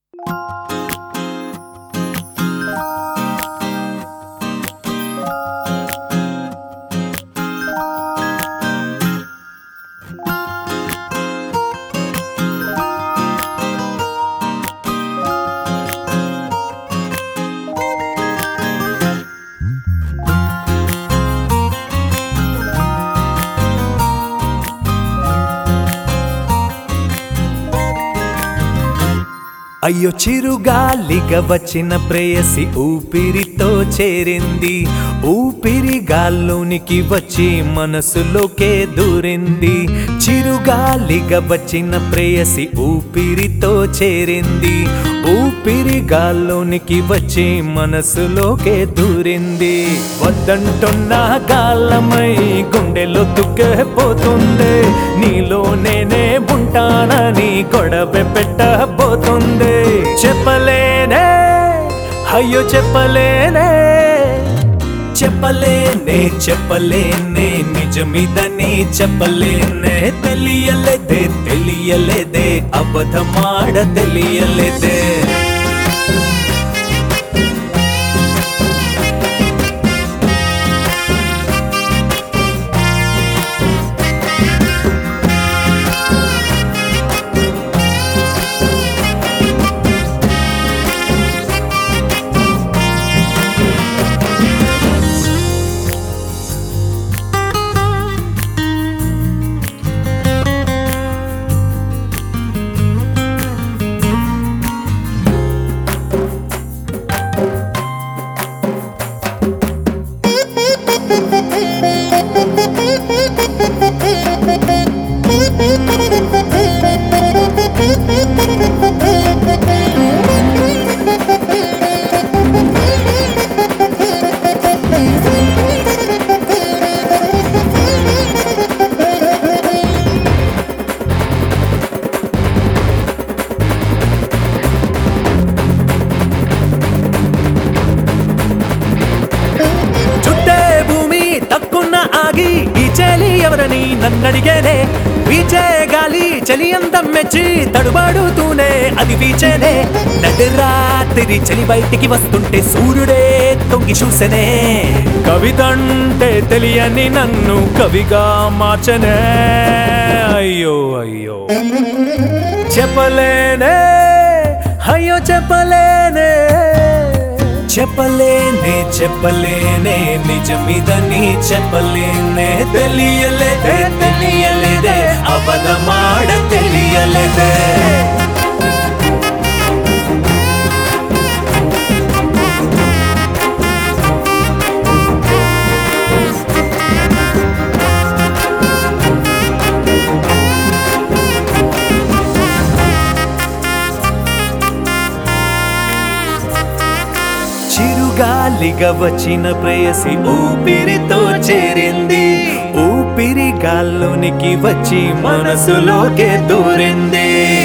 అయ్యో చిరుగాలిగా వచ్చిన ప్రేయసి ఊపిరితో చేరింది ఊపిరి గాల్లోనికి వచ్చి మనసులోకే దూరింది చిరుగాలిగా వచ్చిన ప్రేయసి ఊపిరితో చేరింది ఊపిరి గాల్లోనికి వచ్చి మనసులోకే దూరింది వద్దంటున్న గాలమై గుండెలో దుఃఖపోతుంది నీలో నేనే ఉంటానని గొడవ పెట్టబోతుంది చెప్పలేనే అయ్యో చెప్పలేనే చెప్పలేనే చెప్పలేనే నిజమిదని చెప్పలేనే తెలియలేదే తెలియలేదే అబద్ధమాడ తెలియలేదే చుట్టే భూమి తక్కున్న ఆగి ఈ చెలి ఎవరని నన్నడిగేనే వీచే గాలి చలి అందం మెచ్చి తడుబాడుతూనే అది వీచేనే నడిరాత్రి చలి బయటికి వస్తుంటే సూర్యుడే తొంగి చూసెనే కవితంటే తెలియని నన్ను కవిగా మార్చనే అయ్యో అయ్యో చెప్పలేనే అయ్యో చెప్పలేనే చెప్పలేనే చెప్పలేనే నిజమిదని చెప్పలేనే తెలియలేదే తెలియలేదే అబద్ధమాడ తెలియలేదే చిరుగాలిగా వచ్చిన ప్రేయసి ఊపిరితో చేరింది ఊపిరి గాల్లోనికి వచ్చి మనసులోకే దూరింది